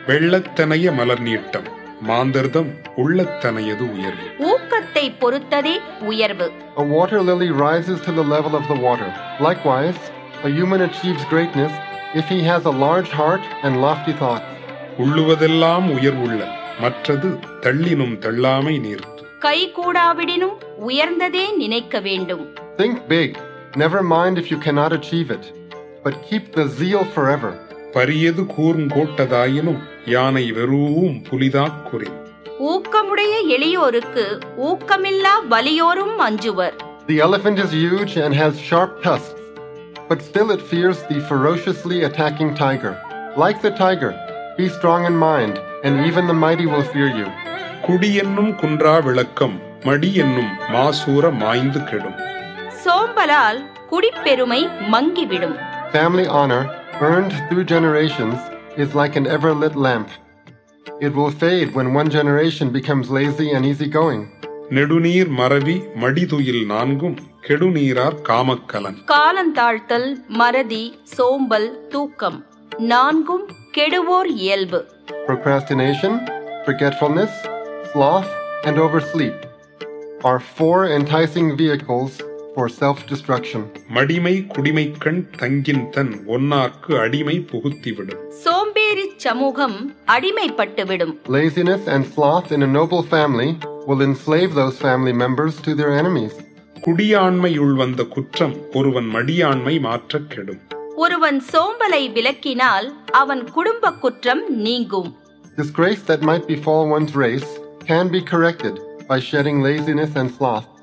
வெள்ளத்தனைய மலர் நீட்டம் மாந்தர்தம் உள்ளத்தனையது உயர்வு ஊக்கத்தை பொறுத்ததே உயர்வு A water lily rises to the level of the water. Likewise, a human achieves greatness if he has a large heart and lofty thoughts. உள்ளுவதெல்லாம் உயர்வுள்ள மற்றது தள்ளினும் தள்ளாமை நீர்த்து கை கூடாவிடினும் உயர்ந்ததே நினைக்க வேண்டும் Think big. Never mind if you cannot achieve it, but keep the zeal forever. பரியது கூர்ங்கோட்டதாயினும் யானை வெறுவும் புலிதாக் குறி ஊக்கமுடைய எளியோருக்கு ஊக்கமில்லா வலியோரும் அஞ்சுவர் The elephant is huge and has sharp tusks, but still it fears the ferociously attacking tiger. Like the tiger, be strong in mind, and even the mighty will fear you. குடி என்னும் குன்றா விளக்கம் மடி என்னும் மாசூர மாய்ந்து கெடும் சோம்பலால் குடிப்பெருமை மங்கிவிடும் Family honor, earned through generations, is like an ever lit lamp. It will fade when one generation becomes lazy and easygoing. நெடுநீர் மறவி மடிதுயில் நான்கும் கெடுநீரார் காமக்கலன் காலந்தாழ்த்தல் மறதி சோம்பல் தூக்கம் நான்கும் கெடுவோர் இயல்பு Procrastination, forgetfulness, sloth, and oversleep are four enticing vehicles for self destruction. மடிமை குடிமைக்கண் தங்கின் தன் ஒன்னார்க்கு அடிமை புகுத்திவிடும் சோம்பேறி சமூகம் அடிமைப்பட்டுவிடும் Laziness and sloth in a noble family will enslave those family members to their enemies. குடியாண்மையுள் வந்த குற்றம் ஒருவன் மடியாண்மை மாற்றக் கெடும் ஒருவன் சோம்பலை விலக்கினால் அவன் குடும்ப குற்றம் நீங்கும் Disgrace that might befall one's race can be corrected by shedding laziness and sloth.